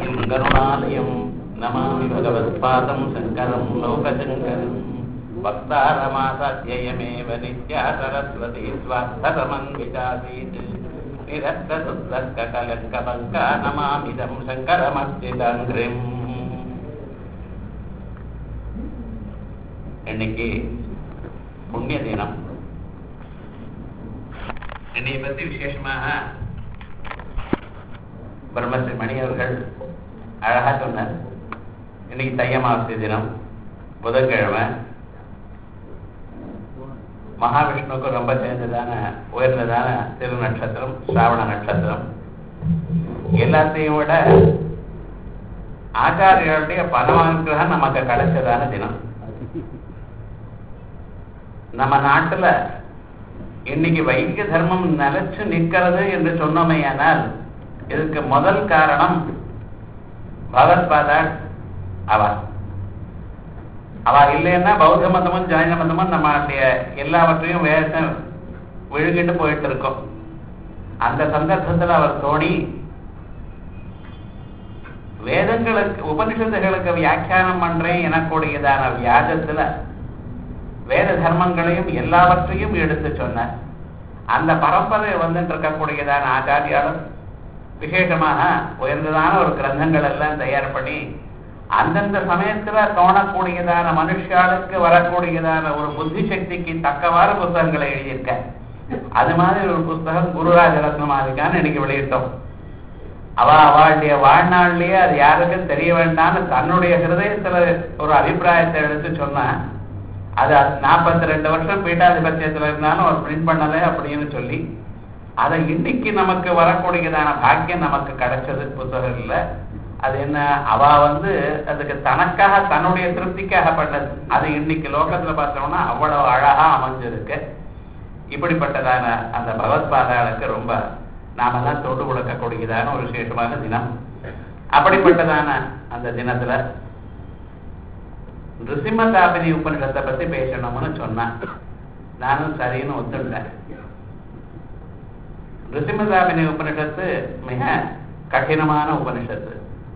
श्रीं गरुणालयं नमामि भगवत्पादं शङ्करं लोकशङ्करम् वक्तारमासाध्ययमेव नित्या सरस्वती स्वार्थसमन्वितासीत् निरस्तशुद्धकलङ्कपङ्का नमामिदं शङ्करमर्चिताङ्घ्रिम् இன்னைக்கு புண்ணிய தினம் என்னை பத்தி விசேஷமாக பிரம்மஸ்ரீ மணி அவர்கள் அழகா சொன்னார் இன்னைக்கு தையமாசி தினம் புதன்கிழமை மகாவிஷ்ணுவுக்கு ரொம்ப சேர்ந்ததான உயர்ந்ததான திரு நட்சத்திரம் சிராவண நட்சத்திரம் எல்லாத்தையும் விட ஆச்சாரியோடைய பரமானுகிரகம் நமக்கு கிடைச்சதான தினம் நம்ம நாட்டுல இன்னைக்கு வைத்திய தர்மம் நிலைச்சு நிற்கிறது என்று சொன்னோமேயானால் இதுக்கு முதல் காரணம் பகவத்பாதா அவ அவ இல்லைன்னா பௌத்த மதமும் ஜைன மதமும் நம்மளுடைய எல்லாவற்றையும் வேத விழுகிட்டு போயிட்டு இருக்கோம் அந்த சந்தர்ப்பத்தில் அவர் தோணி வேதங்களுக்கு உபனிஷத்துகளுக்கு வியாக்கியானம் பண்றேன் எனக்கூடியதான வியாஜத்துல வேத தர்மங்களையும் எல்லாவற்றையும் எடுத்து சொன்னார் அந்த பரம்பரை வந்துட்டு இருக்கக்கூடியதான ஆச்சாரியாலும் விசேஷமாக உயர்ந்ததான ஒரு கிரந்தங்கள் எல்லாம் தயார் பண்ணி அந்தந்த சமயத்துல தோணக்கூடியதான மனுஷாளுக்கு வரக்கூடியதான ஒரு புத்தி சக்திக்கு தக்கவாறு புத்தகங்களை எழுதியிருக்க அது மாதிரி ஒரு புஸ்தகம் குருராஜ ரத்னமாதிக்கான்னு இன்னைக்கு வெளியிட்டோம் அவ அவளுடைய வாழ்நாள்லயே அது யாருக்கும் தெரிய வேண்டாம்னு தன்னுடைய ஹிருதயத்துல ஒரு அபிப்பிராயத்தை எடுத்து சொன்னா அது நாற்பத்தி ரெண்டு வருஷம் பீட்டாதிபத்தியத்துல இருந்தாலும் அவர் பிரிண்ட் பண்ணல அப்படின்னு சொல்லி அதை இன்னைக்கு நமக்கு வரக்கூடியதான பாக்கியம் நமக்கு கிடைச்சது புத்தகம் இல்லை அது என்ன அவ வந்து அதுக்கு தனக்காக தன்னுடைய திருப்திக்காக பண்ணது அது இன்னைக்கு லோகத்துல பார்த்தோம்னா அவ்வளவு அழகா அமைஞ்சிருக்கு இப்படிப்பட்டதான அந்த பகவத்பாதாளுக்கு ரொம்ப நாமெல்லாம் தொண்டு கொடுக்கக்கூடியதான ஒரு விசேஷமான தினம் அப்படிப்பட்டதான அந்த தினத்துல நிருசிம்மதாபினி உபனிஷத்தை பத்தி பேசணும்னு சொன்னான் நானும் சரின்னு ஒத்துட்டேன் நிருசிம்மதாபினி உபனிஷத்து மிக கடினமான உபனிஷத்து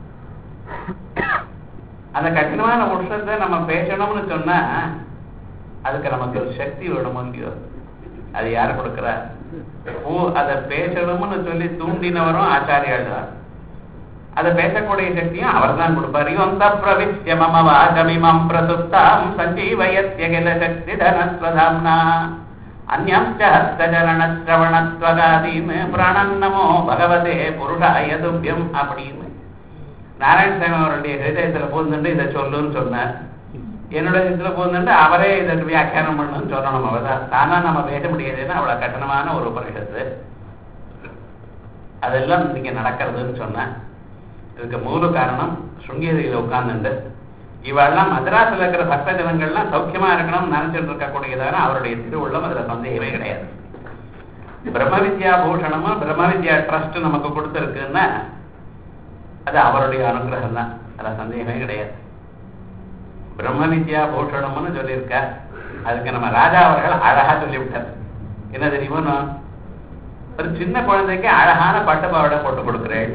அந்த கடினமான உபனிஷத்தை நம்ம பேசணும்னு சொன்னா அதுக்கு நமக்கு ஒரு சக்தி வேணும் இல்லையோ அது யார் கொடுக்குறா ஓ அதை பேசணும்னு சொல்லி தூண்டினவரும் ஆச்சாரியாள் தான் அதை பேசக்கூடிய சக்தியும் அவர் தான் கொடுப்பார் யோந்த பிரவிஷ்ய மம வாகமிமம் பிரசுப்தாம் சஞ்சீவயத்யகில சக்தி தனஸ்வதாம்னா அந்யம்ச்ச ஹஸ்தச்சரணஸ்ரவணத்வகாதீன் பிராணன் நமோ பகவதே புருஷாய துப்பியம் அப்படின்னு நாராயணசாமி அவருடைய ஹிருதயத்துல பூந்துட்டு இதை சொல்லுன்னு சொன்னார் என்னோட இதுல பூந்துட்டு அவரே இதை வியாக்கியானம் பண்ணணும்னு சொல்லணும் அவர்தான் தானா நம்ம பேச முடியாதுன்னா அவ்வளவு கட்டணமான ஒரு உபனிஷத்து அதெல்லாம் இங்க நடக்கிறதுன்னு சொன்னேன் இதுக்கு மூல காரணம் சுங்கேரியில உட்கார்ந்துட்டு இவெல்லாம் மദ്രാസിல் இருக்கிற பக்த ஜனங்கள்லாம் சௌக்கியமா இருக்கணும்னு நினைச்சிட்டு இருக்கக்கூடியதான அவருடைய திருவுள்ளம் அதுல சந்தேகமே கிடையாது பிரம்ம வித்யா பூஷணமும் பிரம்ம வித்யா ட்ரஸ்ட் நமக்கு கொடுத்துருக்குன்னா அது அவருடைய அனுகிரகம் தான் அதுல சந்தேகமே கிடையாது பிரம்ம வித்யா பூஷணம்னு சொல்லியிருக்க அதுக்கு நம்ம ராஜா அவர்கள் அழகா சொல்லிவிட்டார் என்ன தெரியுமோ ஒரு சின்ன குழந்தைக்கு அழகான பட்டு பாவாடை போட்டு கொடுக்குறேன்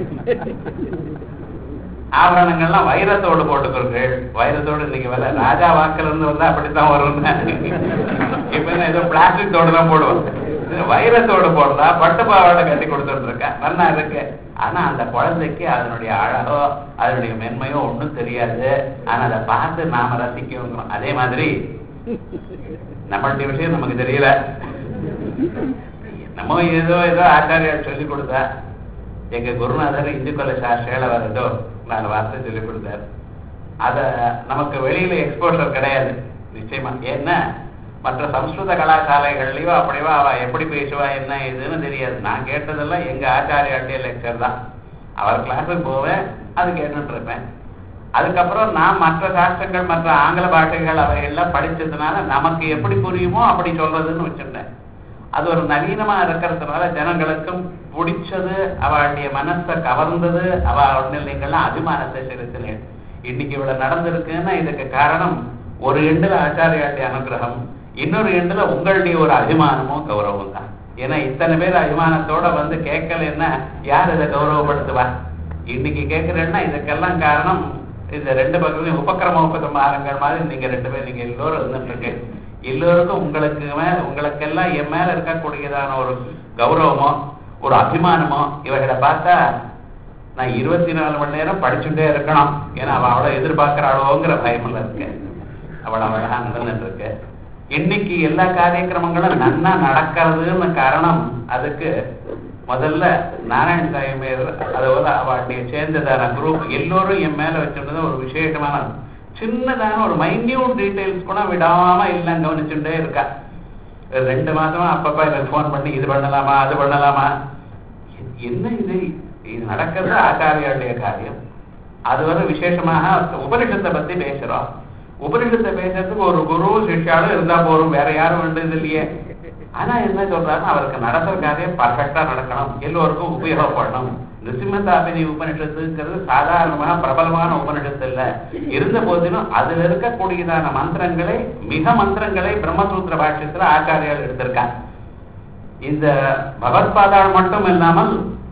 ஆபரணங்கள்லாம் வைரத்தோடு போட்டுக்கிறீர்கள் வைரத்தோடு இன்னைக்கு வேலை ராஜா வாக்குல இருந்து வந்தா அப்படித்தான் வரும் இப்ப ஏதோ பிளாஸ்டிக் தோடு தான் போடுவோம் வைரத்தோடு போடலாம் பட்டு பாவாடை கட்டி கொடுத்துட்டு இருக்கேன் நல்லா இருக்கு ஆனா அந்த குழந்தைக்கு அதனுடைய அழகோ அதனுடைய மென்மையோ ஒன்றும் தெரியாது ஆனா அதை பார்த்து நாம ரசிக்கணும் அதே மாதிரி நம்மளுடைய விஷயம் நமக்கு தெரியல நம்ம ஏதோ ஏதோ ஆச்சாரியார் சொல்லி கொடுத்தா எங்க குருநாதர் இந்து கொலை சாஸ்திரியால வரதோ நாலு வார்த்தை சொல்லி கொடுத்தாரு அத நமக்கு வெளியில எக்ஸ்போஷர் கிடையாது நிச்சயமா ஏன்னா மற்ற சம்ஸ்கிருத கலாசாலைகள்லயோ அப்படியோ அவ எப்படி பேசுவா என்ன இதுன்னு தெரியாது நான் கேட்டதெல்லாம் எங்க ஆச்சாரியாட்டிய லெக்சர் தான் அவர் கிளாஸுக்கு போவேன் அது கேட்டுட்டு இருப்பேன் அதுக்கப்புறம் நான் மற்ற சாஸ்திரங்கள் மற்ற ஆங்கில பாஷைகள் அவைகள்லாம் படிச்சதுனால நமக்கு எப்படி புரியுமோ அப்படி சொல்றதுன்னு வச்சிருந்தேன் அது ஒரு நவீனமா இருக்கிறதுனால ஜனங்களுக்கும் பிடிச்சது அவளுடைய மனசை கவர்ந்தது அவ ஒன்னிலைங்கள்லாம் அபிமானத்தை செலுத்தினேன் இன்னைக்கு இவ்வளவு நடந்திருக்குன்னா இதுக்கு காரணம் ஒரு எண்டுல ஆச்சாரியாளுடைய அனுகிரகம் இன்னொரு எண்டுல உங்களுடைய ஒரு அபிமானமும் கௌரவம் தான் ஏன்னா இத்தனை பேர் அபிமானத்தோட வந்து கேட்கலன்னா யார் இதை கௌரவப்படுத்துவா இன்னைக்கு கேட்கிறேன்னா இதுக்கெல்லாம் காரணம் இந்த ரெண்டு பக்கத்துலயும் உபக்கிரம உபதமாரங்கள் மாதிரி நீங்க ரெண்டு பேரும் நீங்க எல்லோரும் இருந்துட்டு இருக்கு எல்லோருக்கும் உங்களுக்கு மேல உங்களுக்கெல்லாம் என் மேல இருக்கக்கூடியதான ஒரு கௌரவமோ ஒரு அபிமானமோ இவர்களை பார்த்தா நான் இருபத்தி நாலு மணி நேரம் படிச்சுட்டே இருக்கணும் ஏன்னா அவள் அவ்வளோ எதிர்பார்க்கிறாளோங்கிற பயமில் இருக்கேன் அவள் அழகா நடந்துட்டு இருக்கு இன்னைக்கு எல்லா காரியக்கிரமங்களும் நன்னா நடக்கிறதுன்னு காரணம் அதுக்கு முதல்ல நாராயண சாமி மேல் அதுபோல அவளுடைய சேர்ந்ததான குரூப் எல்லோரும் என் மேல வச்சிருந்தது ஒரு விசேஷமான சின்னதான ஒரு மைன்யூட் டீடைல்ஸ் கூட விடாம எல்லாம் கவனிச்சுட்டே இருக்கா ரெண்டு மாசமா அப்பப்ப எனக்கு ஃபோன் பண்ணி இது பண்ணலாமா அது பண்ணலாமா என்ன இது இது நடக்கிறது ஆச்சாரியாளுடைய காரியம் அது வந்து விசேஷமாக உபனிஷத்தை பத்தி பேசுறோம் உபனிஷத்தை பேசுறதுக்கு ஒரு குரு சிஷ்யாலும் இருந்தா போதும் வேற யாரும் வேண்டியது இல்லையே ஆனா என்ன சொல்றாருன்னா அவருக்கு நடக்கிற காரியம் பர்ஃபெக்டா நடக்கணும் எல்லோருக்கும் உபயோகப்படணும் நிருசிம்மதாபினி உபனிஷத்துங்கிறது சாதாரணமாக பிரபலமான உபனிஷத்து இல்ல இருந்த போதிலும் அதுல இருக்கக்கூடியதான மந்திரங்களை மிக மந்திரங்களை பிரம்மசூத்திர பாஷ்யத்துல ஆச்சாரியால் எடுத்திருக்காங்க இந்த பகவத்பாதாள் மட்டும் இல்லாமல்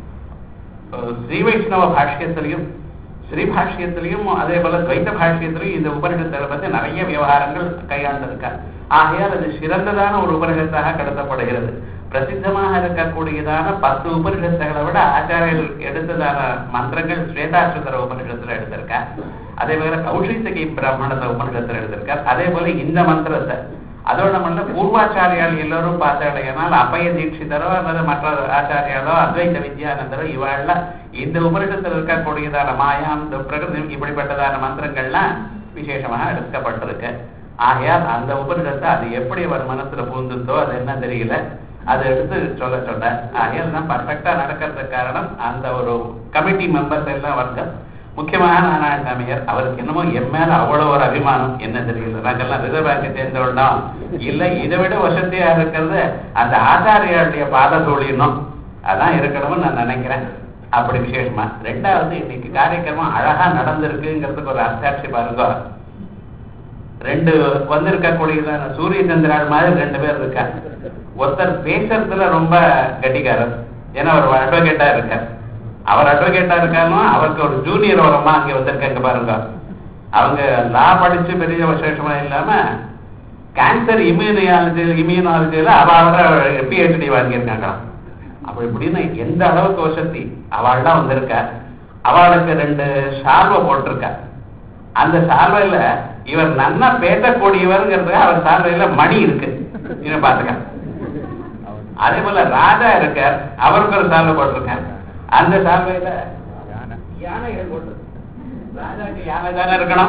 ஸ்ரீ வைஷ்ணவ பாஷ்யத்திலையும் ஸ்ரீ பாஷ்யத்திலையும் அதே போல துவைத்த பாஷ்யத்திலையும் இந்த உபனிஷத்தை பத்தி நிறைய விவகாரங்கள் கையாண்டிருக்கார் ஆகையால் அது சிறந்ததான ஒரு உபனிஷத்தாக கருதப்படுகிறது பிரசித்தமாக இருக்கக்கூடியதான பத்து உபனிஷத்துகளை விட ஆச்சாரியர்கள் எடுத்ததான மந்திரங்கள் ஸ்வேதாஸ்வதர உபனிஷத்துல எடுத்திருக்கார் அதே போல கௌஷித்தகி பிராமணத உபனிஷத்துல எடுத்திருக்கார் அதே போல இந்த மந்திரத்தை அதோட நம்மள பூர்வாச்சாரியால் எல்லோரும் பார்த்தாலேனால் அப்பய தீட்சிதரோ அல்லது மற்ற ஆச்சாரியாலோ அத்வைத வித்யானந்தரோ இவாள்லாம் இந்த உபனிஷத்தில் இருக்கக்கூடியதான மாயாம் பிரகிருதி இப்படிப்பட்டதான மந்திரங்கள்லாம் விசேஷமாக எடுக்கப்பட்டிருக்கு ஆகையால் அந்த உபனிஷத்தை அது எப்படி அவர் மனசுல பூந்துந்தோ அது என்ன தெரியல அதை எடுத்து சொல்ல சொன்னேன் ஆகையால் தான் பர்ஃபெக்டா நடக்கிறதுக்கு காரணம் அந்த ஒரு கமிட்டி மெம்பர்ஸ் எல்லாம் வந்து முக்கியமான நாராயணசாமியார் அவருக்கு என்னமோ என் மேல அவ்வளவு ஒரு அபிமானம் என்ன தெரியல நாங்கெல்லாம் ரிசர்வ் பேங்கை சேர்ந்தவள்னா இல்ல இதை விட வசதியா இருக்கிறது அந்த ஆச்சாரியாருடைய பாத தோழினும் அதான் இருக்கணும்னு நான் நினைக்கிறேன் அப்படி விசேஷமா ரெண்டாவது இன்னைக்கு காரியக்கிரமம் அழகா நடந்திருக்குங்கிறதுக்கு ஒரு அர்த்தாட்சி பாருங்க ரெண்டு வந்திருக்கக்கூடியதான சூரிய சந்திராள் மாதிரி ரெண்டு பேர் இருக்காங்க ஒருத்தர் பேசுறதுல ரொம்ப கட்டிக்காரர் ஏன்னா அவர் அட்வொகேட்டா இருக்கார் அவர் அட்வொகேட்டா இருக்காருன்னா அவருக்கு ஒரு ஜூனியர் ஒரு அம்மா அங்க வந்திருக்காங்க பாருங்க அவங்க லா படிச்சு பெரிய விசேஷமா இல்லாம கேன்சர் இம்யூனியாலஜி இம்யூனாலஜியில அவ அவரை பிஹெச்டி வாங்கியிருக்காங்களாம் அப்ப இப்படின்னு எந்த அளவுக்கு வசதி அவள்லாம் வந்திருக்கா அவளுக்கு ரெண்டு சால்வை போட்டிருக்கா அந்த சால்வையில இவர் நன்னா பேசக்கூடியவருங்கிறது அவர் சால்வையில மணி இருக்கு இவன் பாத்துக்க அதே போல ராஜா இருக்கார் அவருக்கு ஒரு சால்வை போட்டிருக்கார் அந்த சால்வையில யானைகள் போட்டு ராஜாக்கு யானை தானே இருக்கணும்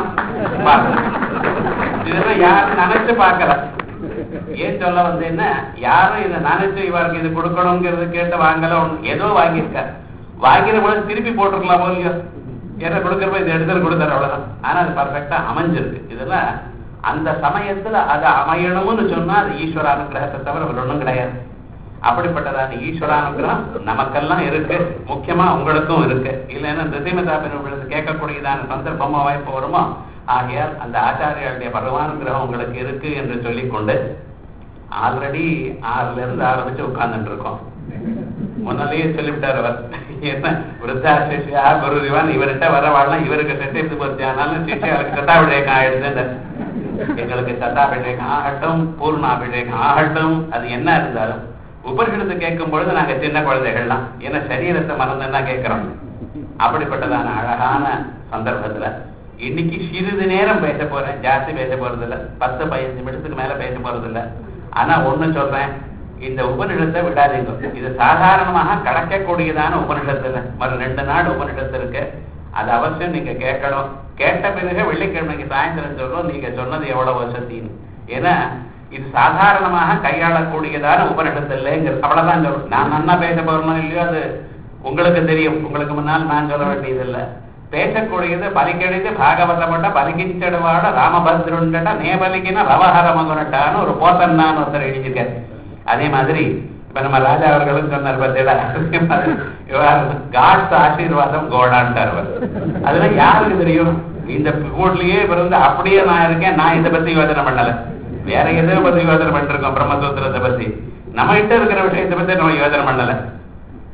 இதெல்லாம் யாரும் நினைச்சு பார்க்கல ஏன் சொல்ல வந்தேன்னா யாரும் இதை நினைச்சு இவருக்கு இது கொடுக்கணுங்கிறது கேட்டு வாங்கல ஏதோ வாங்கியிருக்கார் வாங்கின பொழுது திருப்பி போட்டிருக்கலாமோ இல்லையோ ஏன்னா கொடுக்கறப்ப இதை எடுத்து கொடுத்தாரு அவ்வளவுதான் ஆனா அது பர்ஃபெக்டா அமைஞ்சிருக்கு இதெல்லாம் அந்த சமயத்துல அது அமையணும்னு சொன்னா அது ஈஸ்வர அனுகிரகத்தை தவிர வேற ஒண்ணும் கிடையாது அப்படிப்பட்டதான ஈஸ்வரானுகிரகம் நமக்கெல்லாம் இருக்கு முக்கியமா உங்களுக்கும் இருக்கு இல்லைன்னா நிசைமதாபின் உங்களுக்கு கேட்கக்கூடியதான சந்தர்ப்பமா வாய்ப்பு வருமோ ஆகையால் அந்த ஆச்சாரியாளுடைய பகவானுகிரகம் உங்களுக்கு இருக்கு என்று சொல்லிக்கொண்டு ஆல்ரெடி ஆறுல இருந்து ஆரம்பிச்சு உட்கார்ந்துட்டு இருக்கோம் முன்னாலேயே சொல்லிவிட்டார் அவர் என்ன விருத்தா சிஷ்யா குரு திவான் இவர்கிட்ட வரவாள்லாம் இவருக்கு செட்டிப்பு பத்தி ஆனாலும் சிஷ்யாவுக்கு சத்தாபிஷேகம் ஆயிடுது எங்களுக்கு சத்தாபிஷேகம் ஆகட்டும் பூர்ணாபிஷேகம் ஆகட்டும் அது என்ன இருந்தாலும் உபரிஷத்து கேட்கும் பொழுது நாங்க சின்ன குழந்தைகள்லாம் ஏன்னா சரீரத்தை மறந்துன்னா கேட்கிறோம் அப்படிப்பட்டதான அழகான சந்தர்ப்பத்துல இன்னைக்கு சிறிது நேரம் பேச போறேன் ஜாஸ்தி பேச போறது இல்ல பத்து பதினஞ்சு நிமிஷத்துக்கு மேல பேச போறது இல்ல ஆனா ஒண்ணு சொல்றேன் இந்த உபனிஷத்தை விடாதீங்க இது சாதாரணமாக கடக்கக்கூடியதான உபனிஷத்து இல்லை மறு ரெண்டு நாள் உபனிஷத்து இருக்கு அது அவசியம் நீங்க கேட்கணும் கேட்ட பிறகு வெள்ளிக்கிழமைக்கு சாயந்தரம் சொல்றோம் நீங்க சொன்னது எவ்வளவு வசதின்னு ஏன்னா இது சாதாரணமாக கையாளக்கூடியதான உபனிஷத்து இல்லைங்கிறது அவ்வளவுதான் சொல்றோம் நான் நன்னா பேச போறணும் இல்லையோ அது உங்களுக்கு தெரியும் உங்களுக்கு முன்னால் நான் சொல்ல வேண்டியதில்லை பேசக்கூடியது பலிக்கெடுத்து பாகவதப்பட்ட பலிக்கிச்சடுவாட ராமபத்ருண்டட நேபலிக்கின ரவஹரமகுனட்டான்னு ஒரு போத்தன்னான்னு ஒருத்தர் எழுதியிருக்காரு அதே மாதிரி இப்ப நம்ம ராஜா அவர்களும் சொன்னார் பார்த்தீங்களா காட்ஸ் ஆசீர்வாதம் கோடான்ட்டார் அவர் அதெல்லாம் யாருக்கு தெரியும் இந்த வீட்லயே பிறந்து அப்படியே நான் இருக்கேன் நான் இதை பத்தி யோசனை பண்ணல வேற எதை பத்தி யோசனை பண்ணிருக்கோம் பிரம்மசூத்திரத்தை பத்தி நம்ம கிட்ட இருக்கிற விஷயத்தை பத்தி நம்ம யோசனை பண்ணல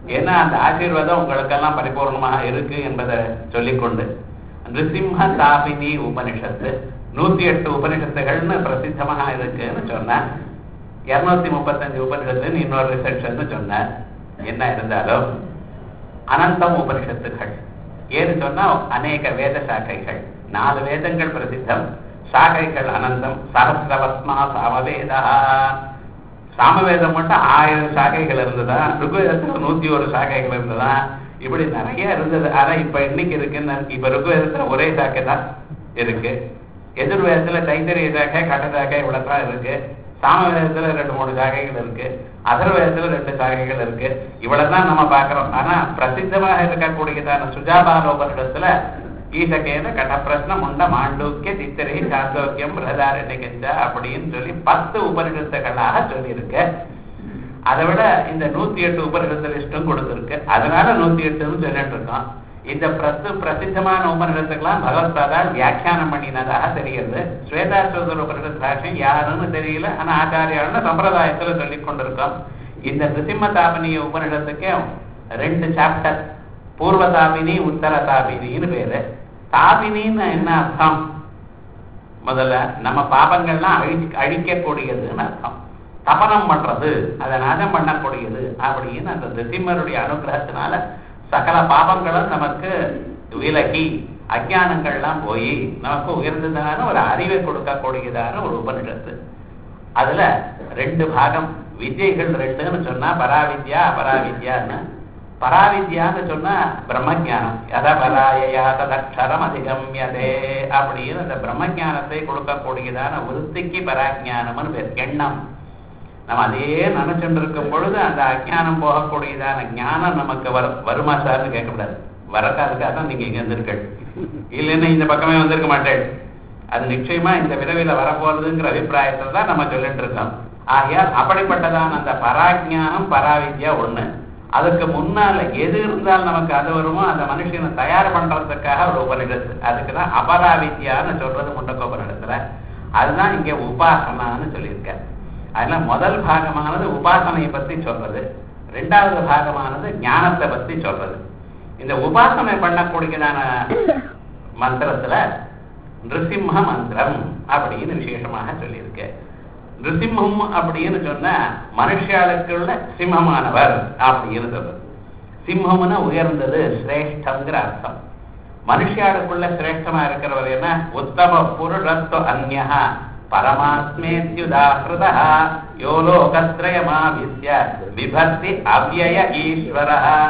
ஏன்னா அந்த ஆசீர்வாதம் உங்களுக்கெல்லாம் பரிபூர்ணமாக இருக்கு என்பதை சொல்லிக்கொண்டு நிருசிம்ம தாபினி உபனிஷத்து நூத்தி எட்டு உபனிஷத்துகள்னு பிரசித்தமாக இருக்குன்னு சொன்னேன் இருநூத்தி முப்பத்தஞ்சு உபனிஷத்துன்னு இன்னொரு ரிசர்ச்னு சொன்னார் என்ன இருந்தாலும் அனந்தம் உபனிஷத்துகள் ஏன்னு சொன்னா அநேக வேத சாக்கைகள் நாலு வேதங்கள் பிரசித்தம் சாகைகள் அனந்தம் சஹசிரவஸ்மா சாமவேதா சாமவேதம் மட்டும் ஆயிரம் சாகைகள் இருந்ததா ருக்வேதத்துல நூத்தி ஒரு சாகைகள் இருந்ததா இப்படி நிறைய இருந்தது ஆனா இப்ப இன்னைக்கு இருக்குன்னு இப்ப ருக்வேதத்துல ஒரே சாக்கை தான் இருக்கு எதிர்வேதத்துல தைத்தரிய சாக்கை கட்ட சாக்கை இவ்வளவுதான் இருக்கு சாமவேதத்துல ரெண்டு மூணு சாகைகள் இருக்கு அதர்வேதத்துல ரெண்டு சாகைகள் இருக்கு இவ்வளவுதான் நம்ம பாக்குறோம் ஆனா பிரசித்தமாக இருக்கக்கூடியதான சுஜாபாலோபனிடத்துல ஈசகேன கடப்பிரஸ்ன முண்ட மாண்டூக்கிய தித்திரை சாந்தோக்கியம் பிரதாரண்யகஞ்ச அப்படின்னு சொல்லி பத்து உபனிஷத்துகளாக சொல்லியிருக்கு அதை விட இந்த நூத்தி எட்டு உபனிஷத்து லிஸ்டும் கொடுத்துருக்கு அதனால நூத்தி எட்டுன்னு சொல்லிட்டு இருக்கோம் இந்த பிரத்து பிரசித்தமான உபனிஷத்துக்கெல்லாம் பகவத்பாதால் வியாக்கியானம் பண்ணினதாக தெரிகிறது ஸ்வேதாஸ்வதர் உபனிஷத் சாட்சியம் யாருன்னு தெரியல ஆனா ஆச்சாரியாள்னு சம்பிரதாயத்துல சொல்லி கொண்டிருக்கோம் இந்த நிருசிம்ம தாபினிய உபனிஷத்துக்கு ரெண்டு சாப்டர் பூர்வ தாபினி உத்தர தாபினின்னு பேரு தாபினின்னு என்ன அர்த்தம் முதல்ல நம்ம பாபங்கள்லாம் அழி அழிக்கக்கூடியதுன்னு அர்த்தம் தபனம் பண்றது அதை நாசம் பண்ணக்கூடியது அப்படின்னு அந்த நிருசிம்மருடைய அனுகிரகத்தினால சகல பாபங்களும் நமக்கு விலகி அஜானங்கள்லாம் போய் நமக்கு உயர்ந்ததான ஒரு அறிவை கொடுக்கக்கூடியதான ஒரு உபனிஷத்து அதுல ரெண்டு பாகம் வித்யைகள் ரெண்டுன்னு சொன்னா பராவித்யா அபராவித்யான்னு பராவித்யான்னு சொன்னா பிரம்மஜானம் எத பராயா ததக்ஷரம் அதிகம்யதே அப்படின்னு அந்த பிரம்மஜானத்தை கொடுக்கக்கூடியதான விருத்திக்கு பராஜானம்னு பேர் எண்ணம் நம்ம அதையே நினைச்சுட்டு இருக்கும் பொழுது அந்த அஜானம் போகக்கூடியதான ஞானம் நமக்கு வர வருமா சார்னு கேட்கக்கூடாது வரக்காதுக்காக தான் நீங்க இங்க வந்திருக்கள் இல்லைன்னா இந்த பக்கமே வந்திருக்க மாட்டேன் அது நிச்சயமா இந்த விரைவில் வரப்போறதுங்கிற அபிப்பிராயத்துல தான் நம்ம சொல்லிட்டு இருக்கோம் ஆகையால் அப்படிப்பட்டதான அந்த பராஜானம் பராவித்யா ஒண்ணு அதுக்கு முன்னால எது இருந்தால் நமக்கு அது வருமோ அந்த மனுஷனை தயார் பண்றதுக்காக ஒரு உபநிடத்து அதுக்கு தான் அபராவித்யான்னு சொல்றது முண்டக்கோபனிடத்துல அதுதான் இங்க உபாசனான்னு சொல்லியிருக்க அதனால முதல் பாகமானது உபாசனையை பத்தி சொல்றது ரெண்டாவது பாகமானது ஞானத்தை பத்தி சொல்றது இந்த உபாசனை பண்ணக்கூடியதான மந்திரத்துல நிருசிம்ம மந்திரம் அப்படின்னு விசேஷமாக சொல்லியிருக்கு நிருசிம்மம் அப்படின்னு சொன்னா மனுஷாளுக்குள்ள சிம்மமானவர் அப்படின்னு சொல்றது சிம்மம்னா உயர்ந்தது சிரேஷ்டங்கிற அர்த்தம் மனுஷாளுக்குள்ள சிரேஷ்டமா இருக்கிறவர் என்ன உத்தம புருஷத்துவ அந்யா பரமாத்மேத்யுதாகிருத யோ லோகத்ரயமாவித்ய விபக்தி அவ்யய ஈஸ்வர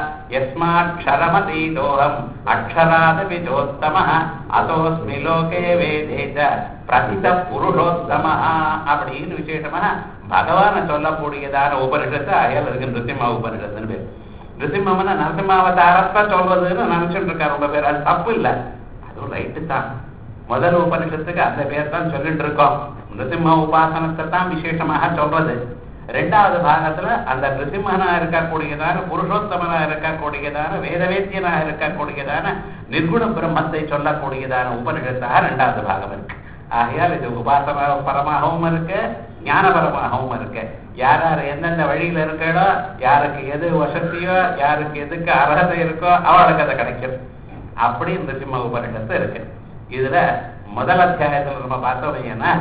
யஸ்மாட்சரமதீதோகம் அக்ஷராதபி சோத்தம அதோஸ்மி லோகே வேதே ச பிரசித புருஷோத்தம அப்படின்னு விசேஷமா பகவான சொல்லக்கூடியதான உபனிஷத்து அயல் இருக்கு நிருசிம்ம உபனிஷத்துன்னு பேர் நிருசிம்மம்னா நரசிம்மாவதாரத்தை சொல்றதுன்னு நினைச்சுட்டு இருக்காரு ரொம்ப பேர் அது தப்பு இல்லை அதுவும் ரைட்டு தான் முதல் உபனிஷத்துக்கு அந்த பேர் தான் சொல்லிட்டு இருக்கோம் நிருசிம்ம உபாசனத்தை தான் விசேஷமாக சொல்றது ரெண்டாவது பாகத்துல அந்த நிருசிம்மனா இருக்கக்கூடியதான புருஷோத்தமனா இருக்கக்கூடியதான வேதவேத்தியனா இருக்கக்கூடியதான நிர்குண பிரம்மத்தை சொல்லக்கூடியதான உபனிஷத்தாக ரெண்டாவது பாகம் இருக்கு ஆகையால் இது உபாசன பரமாகவும் இருக்கு ஞானபரமாகவும் இருக்கு யார் யார் எந்தெந்த வழியில இருக்கோ யாருக்கு எது வசதியோ யாருக்கு எதுக்கு அர்ஹதை இருக்கோ அவளுக்கு அதை கிடைக்கும் அப்படி நிருசிம்ம உபனிஷத்து இருக்கு இதுல முதல் அத்தியாயத்துல நம்ம பார்த்தோம்னா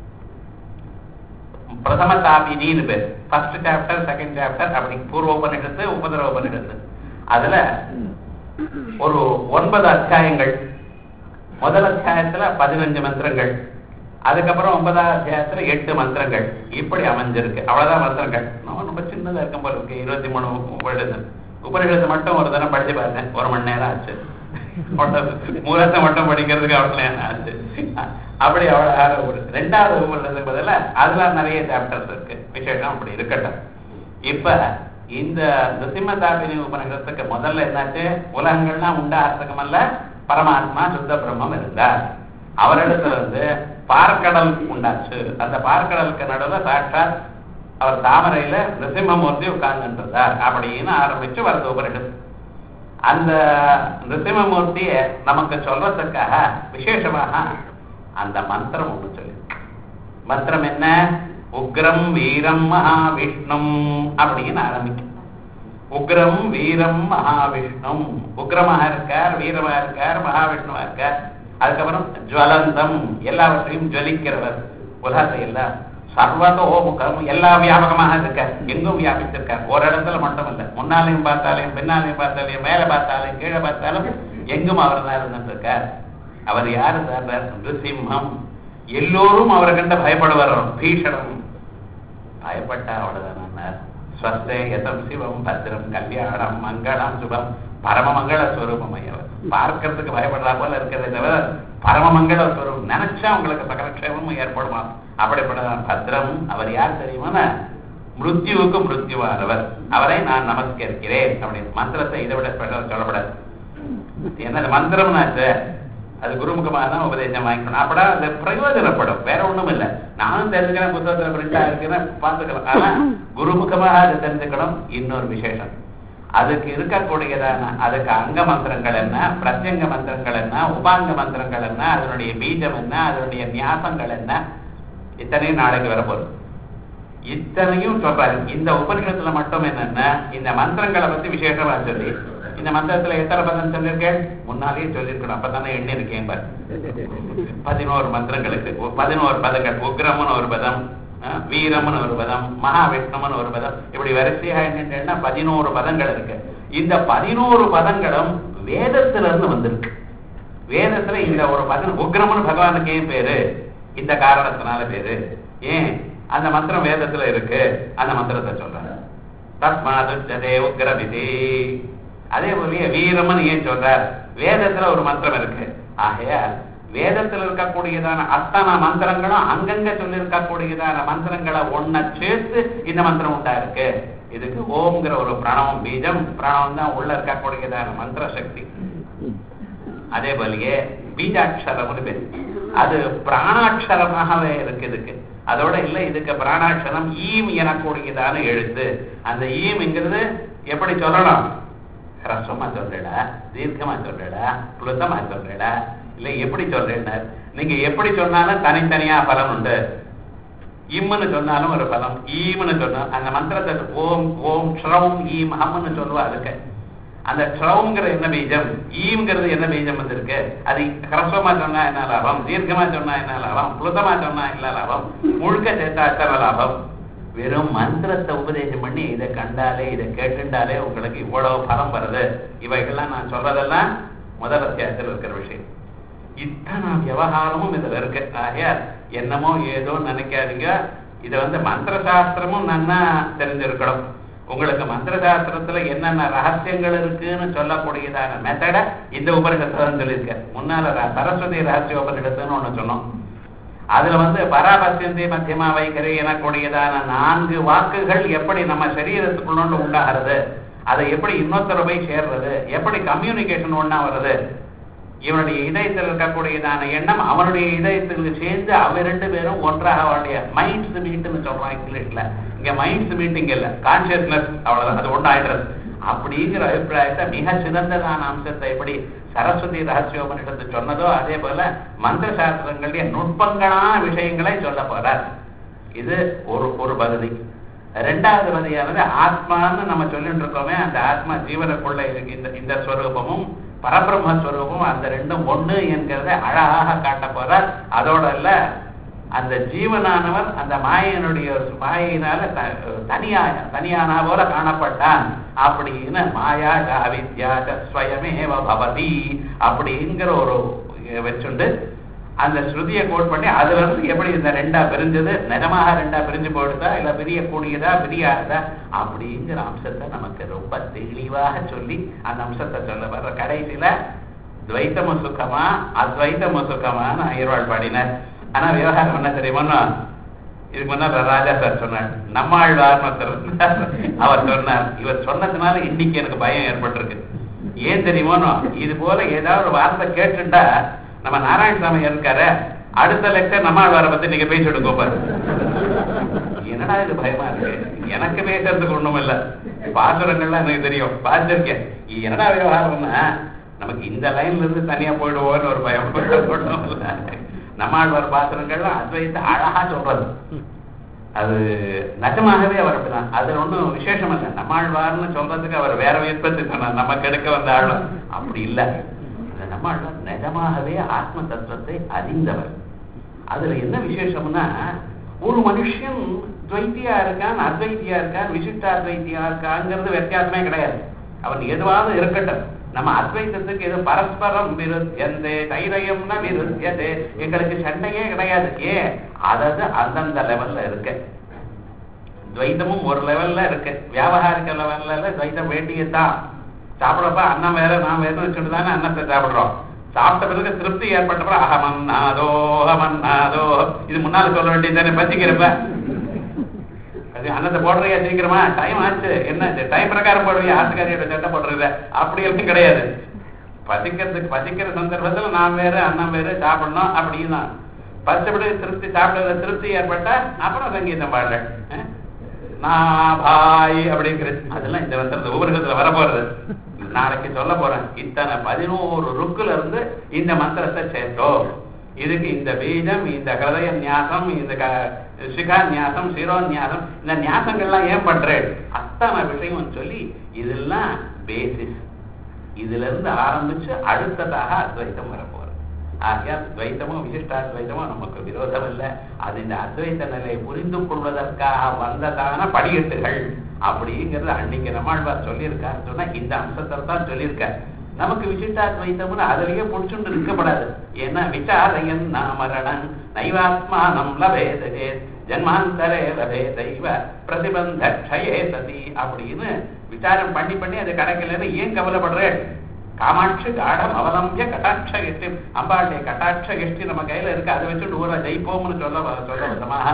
பிரதம தாபினின்னு பேர் ஃபர்ஸ்ட் சாப்டர் செகண்ட் சாப்டர் அப்படி பூர்வ உபநிடத்து உபதர உபநிடத்து அதுல ஒரு ஒன்பது அத்தியாயங்கள் முதல் அத்தியாயத்துல பதினஞ்சு மந்திரங்கள் அதுக்கப்புறம் ஒன்பதாம் அத்தியாயத்துல எட்டு மந்திரங்கள் இப்படி அமைஞ்சிருக்கு அவ்வளவுதான் மந்திரங்கள் நம்ம ரொம்ப சின்னதா இருக்கும் போல இருக்கு இருபத்தி மூணு உபநிடத்து உபநிடத்து மட்டும் ஒரு தினம் படிச்சு பார்த்தேன் ஒரு மணி நேரம் ஆச்சு மூலத்தை மட்டும் படிக்கிறதுக்கு அவ்வளவு நேரம் ஆச்சு அப்படி அவ்வளவு ஒரு ரெண்டாவது உபநிடத்துக்கு பதில அதுல நிறைய சாப்டர்ஸ் இருக்கு விசேஷம் அப்படி இருக்கட்டும் இப்ப இந்த நிருசிம்ம தாபினி உபநிடத்துக்கு முதல்ல என்னாச்சு உலகங்கள்லாம் உண்டாகிறதுக்கு அல்ல பரமாத்மா சுத்த பிரம்மம் இருந்தார் அவரிடத்துல வந்து பார்க்கடல் உண்டாச்சு அந்த பார்க்கடலுக்கு நடுவில் சாட்சாத் அவர் தாமரையில நிருசிம்மமூர்த்தி உட்கார்ந்துருந்தார் அப்படின்னு ஆரம்பிச்சு வருது உபனிஷத்து அந்த நிருசிம்மமூர்த்திய நமக்கு சொல்றதுக்காக விசேஷமாக அந்த மந்திரம் ஒண்ணு சொல்லி மந்திரம் என்ன உக்ரம் வீரம் மகாவிஷ்ணும் அப்படின்னு ஆரம்பிக்கும் உக்ரம் வீரம் மகாவிஷ்ணும் உக்ரமாக இருக்கார் வீரமா இருக்கார் மகாவிஷ்ணுவா இருக்கார் அதுக்கப்புறம் ஜுவலந்தம் எல்லாவற்றையும் ஜொலிக்கிறவர் உலகத்தை எல்லாம் சர்வதோமுகம் எல்லா வியாபகமாக இருக்கார் எங்கும் வியாபித்திருக்கார் ஒரு இடத்துல மட்டும் இல்ல முன்னாலையும் பார்த்தாலையும் பின்னாலையும் பார்த்தாலையும் மேல பார்த்தாலையும் கீழே பார்த்தாலும் எங்கும் அவர் தான் இருந்துட்டு இருக்கார் அவர் யாரு சார் நிருசிம்ஹம் எல்லோரும் அவரை கண்டு பயப்படுவார் பீஷணம் பயப்பட்டா அவ்வளவுதான் ஸ்வஸ்தே யதம் சிவம் பத்திரம் கல்யாணம் மங்களம் சுபம் பரமமங்கள ஸ்வரூபம் ஐயவர் பார்க்கறதுக்கு பயப்படுறா போல இருக்கிறதே தவிர பரமமங்கள ஸ்வரூபம் நினைச்சா உங்களுக்கு சகலக்ஷேமமும் ஏற்படுமா அப்படிப்பட்ட பத்திரம் அவர் யார் தெரியுமா மிருத்யுவுக்கு மிருத்யுவானவர் அவரை நான் நமஸ்கரிக்கிறேன் அப்படின்னு மந்திரத்தை இதை விட ஸ்பெஷல் சொல்லப்படாது என்ன மந்திரம்னாச்சு அது குருமுகமாக தான் உபதேசம் வாங்கிக்கணும் அப்படா அது பிரயோஜனப்படும் வேற ஒண்ணும் இல்லை நானும் தெரிஞ்சுக்கிறேன் புத்தகத்துல பிரிண்டா இருக்குன்னு பார்த்துக்கலாம் ஆனா குருமுகமாக அதை தெரிஞ்சுக்கணும் இன்னொரு விசேஷம் அதுக்கு இருக்கக்கூடியதான அதுக்கு அங்க மந்திரங்கள் என்ன பிரத்யங்க மந்திரங்கள் என்ன உபாங்க மந்திரங்கள் என்ன அதனுடைய பீஜம் என்ன அதனுடைய நியாசங்கள் என்ன இத்தனையும் நாளைக்கு வரப்போகுது இத்தனையும் சொல்றாரு இந்த உபநிஷத்துல மட்டும் என்னன்னா இந்த மந்திரங்களை பத்தி விசேஷமா சொல்லி இந்த மந்திரத்துல எத்தனை பதம் சொல்லியிருக்கேன் முன்னாலேயே சொல்லியிருக்கணும் அப்பதானே எண்ணி இருக்கேன் பாரு பதினோரு மந்திரங்களுக்கு ஒ- பதினோரு பதங்கள் உக்ரம்னு ஒரு பதம் அஹ், வீரம்னு ஒரு பதம் மகாவிஷ்ணுமன் ஒரு பதம் இப்படி வரிசையா என்னன்னா பதினோரு பதங்கள் இருக்கு இந்த பதினோரு பதங்களும் வேதத்துல இருந்து வந்திருக்கு வேதத்துல இந்த ஒரு பதம் உக்ரமன் பகவானுக்கு ஏன் பேரு இந்த காரணத்தினால பேரு ஏன் அந்த மந்திரம் வேதத்துல இருக்கு அந்த மந்திரத்தை சொல்றாரு தஸ்மாதுச்சதே உக்ரமிதி அதே போலயே வீரமன் ஏன் சொல்றார் வேதத்துல ஒரு மந்திரம் இருக்கு ஆகையால் வேதத்துல இருக்கக்கூடியதான அத்தனை மந்திரங்களும் அங்கங்க சொல்லி இருக்கக்கூடியதான மந்திரங்களை ஒன்ன சேர்த்து இந்த மந்திரம் உண்டா இருக்கு இதுக்கு ஓம்ங்கிற ஒரு பிரணவம் பீஜம் பிரணவம் தான் உள்ள இருக்கக்கூடியதான மந்திர சக்தி அதே போலயே பீஜாட்சரம்னு பேரு அது பிராணாட்சரமாகவே இருக்கு இதுக்கு அதோட இல்ல இதுக்கு பிராணாட்சரம் ஈம் எனக்கூடியதான எழுத்து அந்த ஈம்ங்கிறது எப்படி சொல்லணும் ரசமா சொல்றடா தீர்க்கமா சொல்றடா புலுத்தமா சொல்றடா இல்ல எப்படி சொல்றேன்னா நீங்க எப்படி சொன்னாலும் தனித்தனியா பலன் உண்டு இம்முன்னு சொன்னாலும் ஒரு பலம் ஈம்னு சொன்னா அந்த மந்திரத்தை ஓம் ஓம் ஷ்ரௌம் ஈம் ஹம்னு சொல்லுவா அதுக்கு அந்த ட்ரவுங்கிற என்ன பீஜம் ஈம்ங்கிறது என்ன பீஜம் வந்திருக்கு அது ஹ்ரஸ்வமா சொன்னா என்ன லாபம் தீர்க்கமா சொன்னா என்ன லாபம் புலுதமா சொன்னா என்ன லாபம் முழுக்க சேர்த்தா அத்தனை லாபம் வெறும் மந்திரத்தை உபதேசம் பண்ணி இதை கண்டாலே இதை கேட்டுண்டாலே உங்களுக்கு இவ்வளவு பலம் வருது இவைகள்லாம் நான் சொல்றதெல்லாம் முதல் அத்தியாயத்தில் இருக்கிற விஷயம் இத்தனை விவகாரமும் இதுல இருக்கு ஆகையால் என்னமோ ஏதோ நினைக்காதீங்க இது வந்து மந்திர சாஸ்திரமும் நன்னா தெரிஞ்சிருக்கணும் உங்களுக்கு மந்திர சாஸ்திரத்துல என்னென்ன ரகசியங்கள் இருக்குன்னு சொல்லக்கூடியதான மெத்தட இந்த உபனிஷத்துல தான் சொல்லியிருக்கேன் முன்னால ர- சரஸ்வதி ரகசிய உபனிஷத்துன்னு ஒண்ணு சொன்னோம் அதுல வந்து பராபத்தியந்தி மத்தியமா வைக்கறி எனக்கூடியதான நான்கு வாக்குகள் எப்படி நம்ம சரீரத்துக்குள்ளோண்டு உண்டாகிறது அதை எப்படி இன்னொருத்தர போய் சேர்றது எப்படி கம்யூனிகேஷன் ஒண்ணா வருது இவனுடைய இதயத்தில் இருக்கக்கூடியதான எண்ணம் அவனுடைய இதயத்துக்கு சேர்ந்து அவ ரெண்டு பேரும் ஒன்றாக அவனுடைய மைண்ட்ஸ் மீட்னு சொல்றான் இங்கிலீஷ்ல இங்க மைண்ட்ஸ் மீட்டிங் இல்ல கான்சியஸ்னஸ் அவ்வளவுதான் அது ஒன்றாயிடுறது அப்படிங்கிற அபிப்பிராயத்தை மிக சிறந்ததான அம்சத்தை எப்படி சரஸ்வதி ரகசியோபனிஷத்து சொன்னதோ அதே போல மந்திர சாஸ்திரங்களுடைய நுட்பங்களான விஷயங்களை சொல்ல போறார் இது ஒரு ஒரு பகுதி ரெண்டாவது பகுதியானது ஆத்மான்னு நம்ம சொல்லிட்டு இருக்கோமே அந்த ஆத்மா ஜீவனுக்குள்ள இருக்கு இந்த இந்த ஸ்வரூபமும் பரபிரம்மஸ்வரூபம் அந்த ரெண்டும் ஒண்ணு என்கிறத அழகாக காட்ட போறார் அதோட இல்ல அந்த ஜீவனானவர் அந்த மாயனுடைய மாயினால த- தனியா தனியானா போல காணப்பட்டான் அப்படின்னு மாயா அவித்யா ஸ்வயமேவ பவதி அப்படிங்கிற ஒரு வச்சுண்டு அந்த ஸ்ருதியை கோட் பண்ணி அதுல இருந்து எப்படி இந்த ரெண்டா பிரிஞ்சது நிஜமாக ரெண்டா பிரிஞ்சு போயிடுதா இல்ல பிரியக்கூடியதா பிரியாதா அப்படிங்கிற அம்சத்தை நமக்கு ரொம்ப தெளிவாக சொல்லி அந்த அம்சத்தை சொல்ல வர்ற கடைசியில துவைத்தமு சுகமா அத்வைத்தமு சுகமான்னு ஐயர்வாள் பாடினார் ஆனா விவகாரம் என்ன தெரியுமா இதுக்கு முன்னாடி ராஜா சார் சொன்னார் நம்மாழ்வார்னு ஒருத்தர் இருந்தார். அவர் சொன்னார் இவர் சொன்னதுனால இன்னைக்கு எனக்கு பயம் ஏற்பட்டிருக்கு ஏன் தெரியுமோனோ இது போல ஏதாவது ஒரு வார்த்தை கேட்டுட்டா நம்ம நாராயணசாமி இருக்காரு அடுத்த லெக்சர் நம்மாழ்வாரை பத்தி நீங்க பேசிட்டு கோப்பாரு என்னடா இது பயமா இருக்கு எனக்கு பேசுறதுக்கு ஒண்ணும் இல்ல பாசுரங்கள்லாம் எனக்கு தெரியும் பார்த்திருக்கேன் இது என்னடா விவகாரம்னா நமக்கு இந்த லைன்ல இருந்து தனியா போயிடுவோம்னு ஒரு பயம் ஒண்ணும் இல்ல நம்மாழ்வார் பாசுரங்கள்லாம் அத்வைத்தை அழகா சொல்றது அது நிஜமாகவே அவர் அப்படிதான் அதுல ஒண்ணும் விசேஷம் இல்லை நம்மாழ்வார்னு சொல்றதுக்கு அவர் வேற விருப்பத்தை சொன்னார் நம்ம கெடுக்க வந்த ஆள் அப்படி இல்லை இந்த நம்மாழ்வார் நிஜமாகவே ஆத்ம தத்துவத்தை அறிந்தவர் அதுல என்ன விசேஷம்னா ஒரு மனுஷன் துவைத்தியா இருக்கான் அத்வைத்தியா இருக்கான் விசிஷ்டாத்வைத்தியா இருக்காங்கிறது வித்தியாசமே கிடையாது அவன் எதுவாவது இருக்கட்டும் நம்ம அத்வைத்தத்துக்கு எது பரஸ்பரம் விருத்தியந்தே தைரயம்னா விருத்தியதே எங்களுக்கு சண்டையே கிடையாது ஏன் அதது அந்தந்த லெவல்ல இருக்கு துவைத்தமும் ஒரு லெவல்ல இருக்கு வியாபகாரிக லெவல்ல துவைத்தம் வேண்டியதுதான் சாப்பிடப்ப அன்னம் வேற நான் வேற வச்சுட்டு தானே அன்னத்தை சாப்பிடுறோம் சாப்பிட்ட பிறகு திருப்தி ஏற்பட்ட அகமன்னாதோ அகமன்னாதோ இது முன்னால சொல்ல வேண்டியது தானே பசிக்கிறப்ப அது அன்னத்தை போடுறியா சீக்கிரமா டைம் ஆச்சு என்ன டைம் பிரகாரம் போடுறியா ஆத்துக்காரியோட சட்டை போடுறது அப்படி எல்லாம் கிடையாது பசிக்கிறதுக்கு பசிக்கிற சந்தர்ப்பத்துல நான் வேற அண்ணன் வேற சாப்பிடணும் அப்படின்னு பச்சைப்படி திருப்தி சாப்பிடுற திருப்தி ஏற்பட்டா அப்புறம் சங்கீதம் பாடுறேன் நான் பாய் அப்படிங்கிறது அதெல்லாம் இந்த வந்து உபரிகத்துல வர போறது நாளைக்கு சொல்ல போறேன் இத்தனை பதினோரு ருக்குல இருந்து இந்த மந்திரத்தை சேர்த்தோம் இதுக்கு இந்த பீஜம் இந்த ஹிருதய நியாசம் இந்த சிகா நியாசம் சிரோ நியாசம் இந்த நியாசங்கள்லாம் ஏன் பண்றேன் அத்தனை விஷயம் சொல்லி இதெல்லாம் பேசிஸ் இதுல இருந்து ஆரம்பிச்சு அடுத்ததாக அத்வைத்தம் வரப்போறது ஆகையால் துவைத்தமும் விசிஷ்டாத்வைத்தமும் நமக்கு விரோதம் இல்லை அது இந்த அத்வைத்த நிலையை புரிந்து கொள்வதற்காக வந்ததான படிக்கட்டுகள் அப்படிங்கிறது அன்னைக்கு நம்மாழ்வார் சொல்லியிருக்காரு சொன்னா இந்த அம்சத்தை தான் சொல்லியிருக்கார் நமக்கு விசிஷ்டாத்வைத்தம்னு அதுலயே புடிச்சுட்டு இருக்கப்படாது ஏன்னா விசாரையன் நாமரணன் நைவாத்மானம் லபேதே ஜன்மாந்தரே லபே தெய்வ பிரதிபந்த க்ஷயே சதி அப்படின்னு விசாரம் பண்ணி பண்ணி அது கிடைக்கலன்னு ஏன் கவலைப்படுறேன் காமாட்சி காடம் அவலம்பிய கட்டாட்ச எஷ்டி அம்பாளுடைய கட்டாட்ச எஷ்டி நம்ம கையில இருக்கு அதை வச்சுட்டு ஊரை ஜெயிப்போம்னு சொல்ல சொல்ல வந்தமாக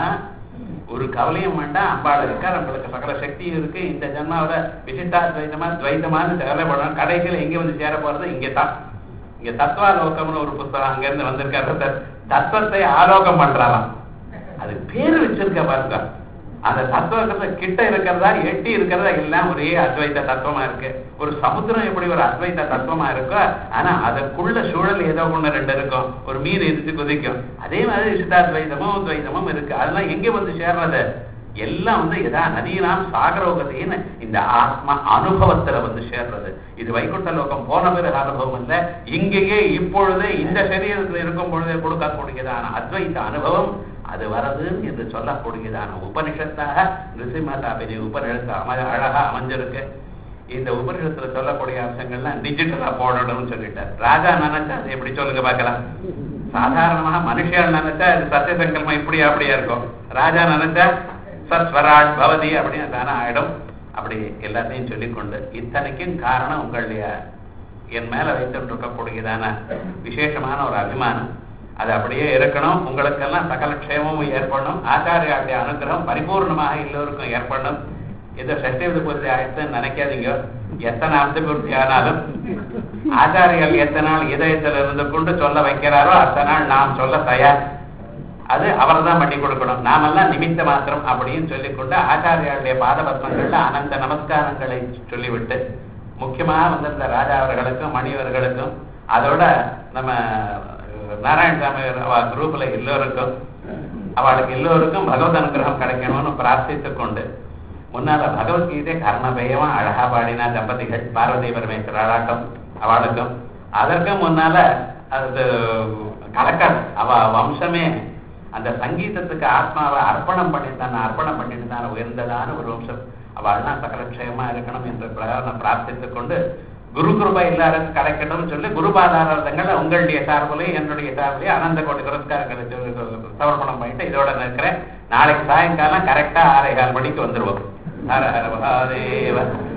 ஒரு கவலையும் வேண்டாம் அம்பாள் இருக்கா நம்மளுக்கு சகல சக்தியும் இருக்கு இந்த ஜென்மாவோட விசிட்டா துவைத்தமா துவைத்தமானு கவலைப்படணும் கடைசியில் எங்க வந்து சேர போறது இங்கே தான் இங்க தத்துவாலோகம்னு ஒரு புத்தகம் அங்க இருந்து வந்திருக்காரு தத்துவத்தை ஆலோகம் பண்றாராம் அது பேரு வச்சிருக்க பாருங்க அந்த தத்துவத்தை கிட்ட இருக்கிறதா எட்டி இருக்கிறதா எல்லாம் ஒரே அத்வைத தத்துவமா இருக்கு ஒரு சமுத்திரம் எப்படி ஒரு அத்வைத தத்துவமா இருக்கோ ஆனா அதற்குள்ள சூழல் ஏதோ ஒண்ணு ரெண்டு இருக்கும் ஒரு மீன் எரிச்சு குதிக்கும் அதே மாதிரி சித்தாத்வைதமும் துவைதமும் இருக்கு அதெல்லாம் எங்க வந்து சேர்றது எல்லாம் வந்து எதா நதியினாம் சாகரோகத்தின்னு இந்த ஆத்ம அனுபவத்துல வந்து சேர்றது இது வைகுண்ட லோகம் போன பிறகு அனுபவம் இல்லை இங்கேயே இப்பொழுதே இந்த சரீரத்தில் இருக்கும் பொழுதே கொடுக்கக்கூடியதான அத்வைத அனுபவம் அது வரது என்று சொல்லக்கூடியதான உபனிஷத்தாக நிருசிம்மதாபினி உபனிஷத்து அம அழகா அமைஞ்சிருக்கு இந்த உபனிஷத்துல சொல்லக்கூடிய அம்சங்கள்லாம் டிஜிட்டலா போடணும்னு சொல்லிட்டார் ராஜா நினைச்சா அது எப்படி சொல்லுங்க பார்க்கலாம் சாதாரணமாக மனுஷன் நினைச்சா இது சத்திய சங்கல்பம் இப்படி அப்படியா இருக்கும் ராஜா நினைச்சா சஸ்வராட் பவதி அப்படின்னு தானே ஆயிடும் அப்படி எல்லாத்தையும் சொல்லிக்கொண்டு இத்தனைக்கும் காரணம் உங்களுடைய என் மேல வைத்துட்டு இருக்கக்கூடியதான விசேஷமான ஒரு அபிமானம் அது அப்படியே இருக்கணும் உங்களுக்கெல்லாம் சகல க்ஷேமமும் ஏற்படணும் ஆச்சாரியாவுடைய அனுகிரகம் பரிபூர்ணமாக எல்லோருக்கும் ஏற்படணும் ஏதோ சஷ்டி பூர்த்தி ஆயிடுச்சுன்னு நினைக்காதீங்க எத்தனை அர்த்த பூர்த்தி ஆனாலும் ஆச்சாரியர்கள் எத்தனை நாள் இதயத்தில் இருந்து கொண்டு சொல்ல வைக்கிறாரோ அத்தனை நாள் நாம் சொல்ல தயார் அது அவர் தான் பண்ணி கொடுக்கணும் நாமெல்லாம் நிமித்த மாத்திரம் அப்படின்னு சொல்லிக்கொண்டு ஆச்சாரியாளுடைய பாதபத்மங்கள்ல அனந்த நமஸ்காரங்களை சொல்லிவிட்டு முக்கியமாக வந்திருந்த ராஜா அவர்களுக்கும் மணிவர்களுக்கும் அதோட நம்ம நாராயணசாமி அவ குரூப்ல எல்லோருக்கும் அவளுக்கு எல்லோருக்கும் பகவத் அனுகிரகம் கிடைக்கணும்னு பிரார்த்தித்துக் கொண்டு முன்னால பகவத்கீதை கர்ணபயமா அழகா பாடின தம்பதிகள் பார்வதி பரமேஸ்வர ஆளாட்டம் அவளுக்கும் அதற்கும் முன்னால அது கலக்கல் அவ வம்சமே அந்த சங்கீதத்துக்கு ஆத்மாவை அர்ப்பணம் பண்ணிட்டான் அர்ப்பணம் பண்ணிட்டு தான் உயர்ந்ததான ஒரு வம்சம் அவள்லாம் சகல க்ஷேமா இருக்கணும் என்று பிரகாரம் பிரார்த்தித்துக் கொண்டு குரு கிருபை எல்லாருக்கும் கிடைக்கணும்னு சொல்லி குருபாதாரங்கள் உங்களுடைய சார்பிலையும் என்னுடைய சார்பிலையும் அனந்த கோடி புரஸ்காரங்களை சமர்ப்பணம் பண்ணிட்டு இதோட நிற்கிறேன் நாளைக்கு சாயங்காலம் கரெக்டா ஆறே கால் மணிக்கு வந்துருவோம் ஹர ஹர மகாதேவ